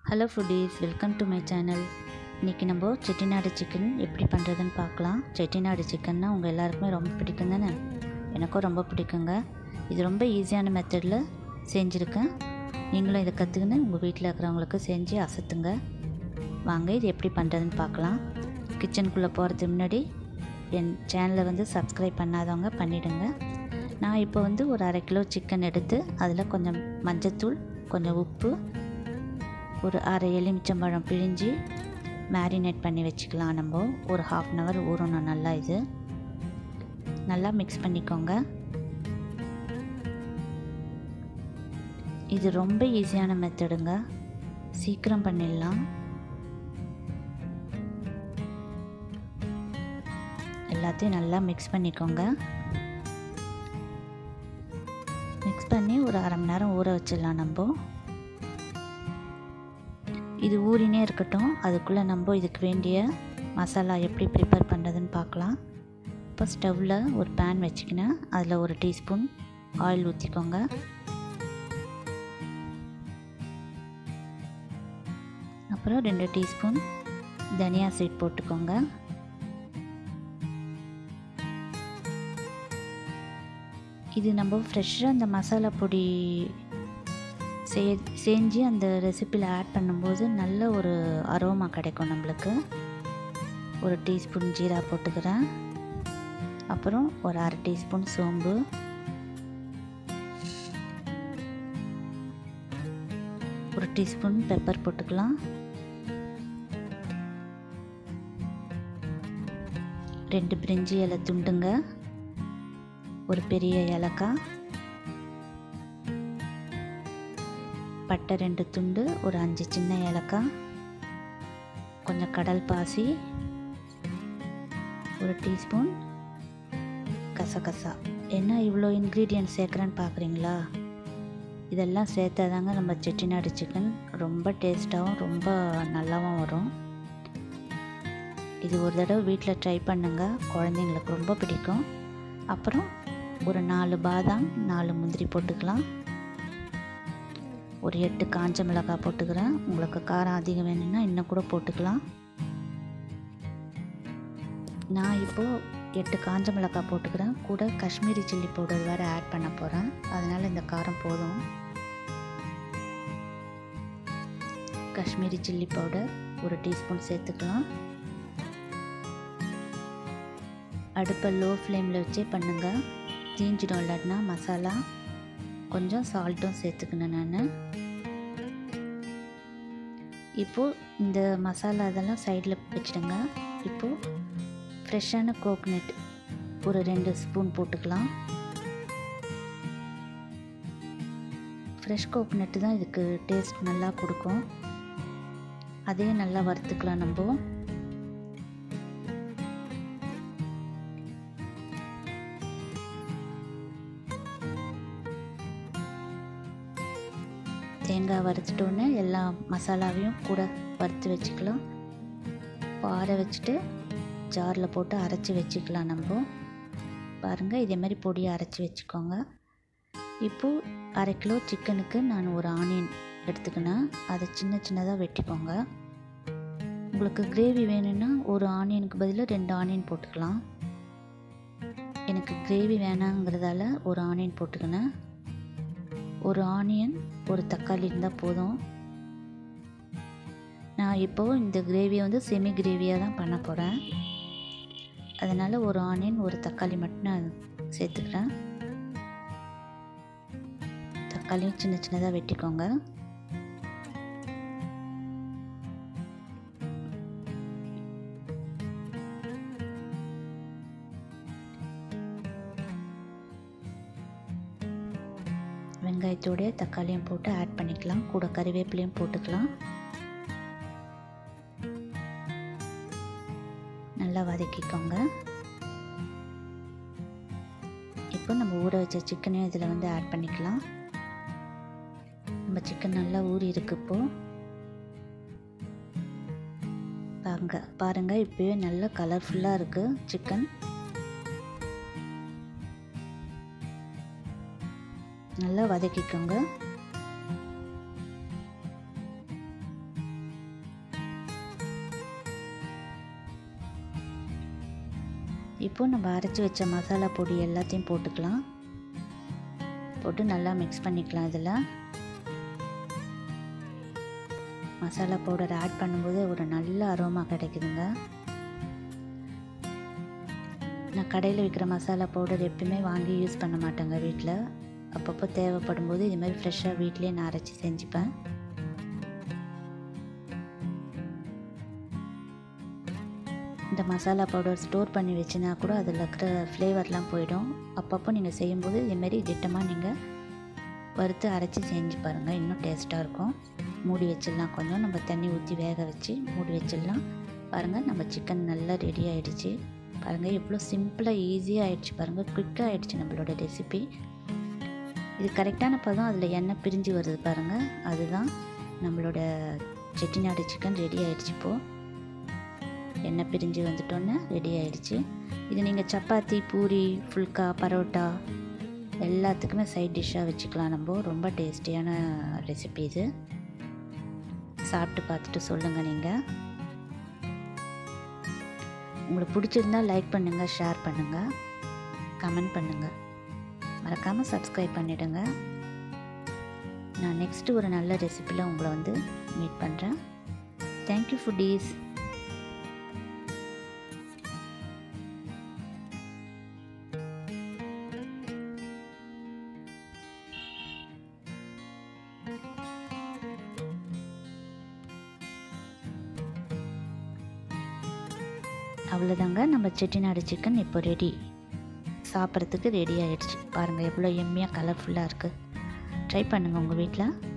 hello foodies welcome to my channel இன்றைக்கி நம்ம Chettinad chicken எப்படி பண்ணுறதுன்னு பார்க்கலாம் செட்டிநாடு சிக்கன்னா உங்கள் எல்லாருக்குமே ரொம்ப பிடிக்கும் தானே எனக்கும் ரொம்ப பிடிக்குங்க இது ரொம்ப ஈஸியான மெத்தடில் செஞ்சுருக்கேன் நீங்களும் இதை கற்றுக்கின்னு உங்கள் வீட்டில் இருக்கிறவங்களுக்கு செஞ்சு அசத்துங்க வாங்க இது எப்படி பண்ணுறதுன்னு பார்க்கலாம் கிச்சனுக்குள்ளே போகிறதுக்கு முன்னாடி என் சேனலை வந்து சப்ஸ்கிரைப் பண்ணாதவங்க பண்ணிவிடுங்க நான் இப்போ வந்து ஒரு அரை கிலோ சிக்கன் எடுத்து அதில் கொஞ்சம் மஞ்சத்தூள் கொஞ்சம் உப்பு ஒரு அரை எலுமிச்சம்பழம் பிழிஞ்சு மேரினேட் பண்ணி வச்சுக்கலாம் நம்ம ஒரு ஹாஃப் அன் ஹவர் ஊறணும் நல்லா இது நல்லா மிக்ஸ் பண்ணிக்கோங்க இது ரொம்ப ஈஸியான மெத்தடுங்க சீக்கிரம் பண்ணிடலாம் எல்லாத்தையும் நல்லா மிக்ஸ் பண்ணிக்கோங்க மிக்ஸ் பண்ணி ஒரு அரை மணி நேரம் ஊற வச்சிடலாம் நம்ம இது ஊறினே இருக்கட்டும் அதுக்குள்ளே நம்ம இதுக்கு வேண்டிய மசாலா எப்படி ப்ரிப்பேர் பண்ணுறதுன்னு பார்க்கலாம் இப்போ ஸ்டவ்வில் ஒரு பேன் வச்சுக்கினேன் அதில் ஒரு டீஸ்பூன் ஆயில் ஊற்றிக்கோங்க அப்புறம் ரெண்டு டீஸ்பூன் தனியா சீட் போட்டுக்கோங்க இது நம்ம ஃப்ரெஷ்ஷாக அந்த மசாலா பொடி சே செஞ்சு அந்த ரெசிப்பியில் ஆட் பண்ணும்போது நல்ல ஒரு அரோமா கிடைக்கும் நம்மளுக்கு ஒரு டீஸ்பூன் ஜீரா போட்டுக்கிறேன் அப்புறம் ஒரு அரை டீஸ்பூன் சோம்பு ஒரு டீஸ்பூன் பெப்பர் போட்டுக்கலாம் ரெண்டு பிரிஞ்சி இலை துண்டுங்க ஒரு பெரிய ஏலக்காய் பட்டை ரெண்டு துண்டு ஒரு அஞ்சு சின்ன ஏலக்காய் கொஞ்சம் கடல் பாசி ஒரு டீஸ்பூன் கசகசா என்ன இவ்வளோ இன்க்ரீடியன்ட் சேர்க்குறேன்னு பார்க்குறீங்களா இதெல்லாம் சேர்த்தா தாங்க நம்ம செட்டிநாடு சிக்கன் ரொம்ப டேஸ்ட்டாகவும் ரொம்ப நல்லாவும் வரும் இது ஒரு தடவை வீட்டில் ட்ரை பண்ணுங்கள் குழந்தைங்களுக்கு ரொம்ப பிடிக்கும் அப்புறம் ஒரு நாலு பாதாம் நாலு முந்திரி போட்டுக்கலாம் ஒரு எட்டு காஞ்ச மிளகாய் போட்டுக்கிறேன் உங்களுக்கு காரம் அதிகம் வேணும்னா இன்னும் கூட போட்டுக்கலாம் நான் இப்போது எட்டு காஞ்ச மிளகாய் போட்டுக்கிறேன் கூட காஷ்மீரி சில்லி பவுடர் வேறு ஆட் பண்ண போகிறேன் அதனால் இந்த காரம் போதும் காஷ்மீரி சில்லி பவுடர் ஒரு டீஸ்பூன் சேர்த்துக்கலாம் அடுப்பை லோ ஃப்ளேமில் வச்சே பண்ணுங்கள் தீஞ்சிடும் இல்லாட்டினா மசாலா கொஞ்சம் சால்ட்டும் சேர்த்துக்கணும் நான் இப்போது இந்த மசாலா இதெல்லாம் சைடில் வச்சுடுங்க இப்போது ஃப்ரெஷ்ஷான கோக்னட் ஒரு ரெண்டு ஸ்பூன் போட்டுக்கலாம் ஃப்ரெஷ் கோக்னட்டு தான் இதுக்கு டேஸ்ட் நல்லா கொடுக்கும் அதையும் நல்லா வறுத்துக்கலாம் நம்ம தேங்காய் வறுத்துட்டோன்னே எல்லா மசாலாவையும் கூட வறுத்து வச்சுக்கலாம் பாறை வச்சுட்டு ஜாரில் போட்டு அரைச்சி வச்சுக்கலாம் நம்ம பாருங்கள் இதே மாதிரி பொடியை அரைச்சி வச்சுக்கோங்க இப்போது அரை கிலோ சிக்கனுக்கு நான் ஒரு ஆனியன் எடுத்துக்கினேன் அதை சின்ன சின்னதாக வெட்டிக்கோங்க உங்களுக்கு கிரேவி வேணும்னா ஒரு ஆனியனுக்கு பதிலாக ரெண்டு ஆனியன் போட்டுக்கலாம் எனக்கு கிரேவி வேணாங்கிறதால ஒரு ஆனியன் போட்டுக்கினேன் ஒரு ஆனியன் ஒரு தக்காளி இருந்தால் போதும் நான் இப்போது இந்த கிரேவியை வந்து செமி கிரேவியாக தான் பண்ண போகிறேன் அதனால் ஒரு ஆனியன் ஒரு தக்காளி மட்டும் நான் சேர்த்துக்கிறேன் தக்காளியும் சின்ன சின்னதாக வெட்டிக்கோங்க வெங்காயத்தோடைய தக்காளியும் போட்டு ஆட் பண்ணிக்கலாம் கூட கறிவேப்பிலையும் போட்டுக்கலாம் நல்லா வதக்கிக்கோங்க இப்போ நம்ம ஊற வச்ச சிக்கனையும் இதில் வந்து ஆட் பண்ணிக்கலாம் நம்ம சிக்கன் நல்லா ஊறி இருக்கு இப்போ பாருங்க பாருங்க இப்போவே நல்லா கலர்ஃபுல்லாக இருக்குது சிக்கன் நல்லா வதக்கிக்கோங்க இப்போது நம்ம அரைச்சி வச்ச மசாலா பொடி எல்லாத்தையும் போட்டுக்கலாம் போட்டு நல்லா மிக்ஸ் பண்ணிக்கலாம் இதில் மசாலா பவுடர் ஆட் பண்ணும்போது ஒரு நல்ல அரோமா கிடைக்குதுங்க நான் கடையில் விற்கிற மசாலா பவுடர் எப்பயுமே வாங்கி யூஸ் பண்ண மாட்டேங்க வீட்டில் அப்பப்போ தேவைப்படும் போது இது மாதிரி ஃப்ரெஷ்ஷாக வீட்டிலே நான் அரைச்சி செஞ்சுப்பேன் இந்த மசாலா பவுடர் ஸ்டோர் பண்ணி வச்சுனா கூட அதில் இருக்கிற ஃப்ளேவர்லாம் போயிடும் அப்பப்போ நீங்கள் செய்யும்போது இதுமாரி திட்டமாக நீங்கள் வறுத்து அரைச்சி செஞ்சு பாருங்கள் இன்னும் டேஸ்ட்டாக இருக்கும் மூடி வச்சிடலாம் கொஞ்சம் நம்ம தண்ணி ஊற்றி வேக வச்சு மூடி வச்சிடலாம் பாருங்கள் நம்ம சிக்கன் நல்லா ரெடி ஆகிடுச்சு பாருங்கள் எவ்வளோ சிம்பிளாக ஈஸியாக ஆகிடுச்சு பாருங்கள் குயிக்காக ஆகிடுச்சு நம்மளோட ரெசிபி இது கரெக்டான பதம் அதில் எண்ணெய் பிரிஞ்சு வருது பாருங்கள் அதுதான் நம்மளோட செட்டிநாடு சிக்கன் ரெடி ஆகிடுச்சு இப்போது எண்ணெய் பிரிஞ்சு வந்துட்டோன்னே ரெடி ஆகிடுச்சு இது நீங்கள் சப்பாத்தி பூரி ஃபுல்கா பரோட்டா எல்லாத்துக்குமே சைட் டிஷ்ஷாக வச்சுக்கலாம் நம்ம ரொம்ப டேஸ்டியான ரெசிபி இது சாப்பிட்டு பார்த்துட்டு சொல்லுங்கள் நீங்கள் உங்களுக்கு பிடிச்சிருந்தா லைக் பண்ணுங்கள் ஷேர் பண்ணுங்கள் கமெண்ட் பண்ணுங்கள் மறக்காமல் சப்ஸ்கிரைப் பண்ணிவிடுங்க நான் நெக்ஸ்ட்டு ஒரு நல்ல ரெசிப்பியில் உங்களை வந்து மீட் பண்ணுறேன் தேங்க்யூ ஃபுட்டீஸ் அவ்வளோதாங்க நம்ம செட்டிநாடு சிக்கன் இப்போ ரெடி சாப்பிட்றதுக்கு ரெடி ஆகிடுச்சு பாருங்கள் எவ்வளோ எம்மியாக கலர்ஃபுல்லாக இருக்குது ட்ரை பண்ணுங்கள் உங்கள் வீட்டில்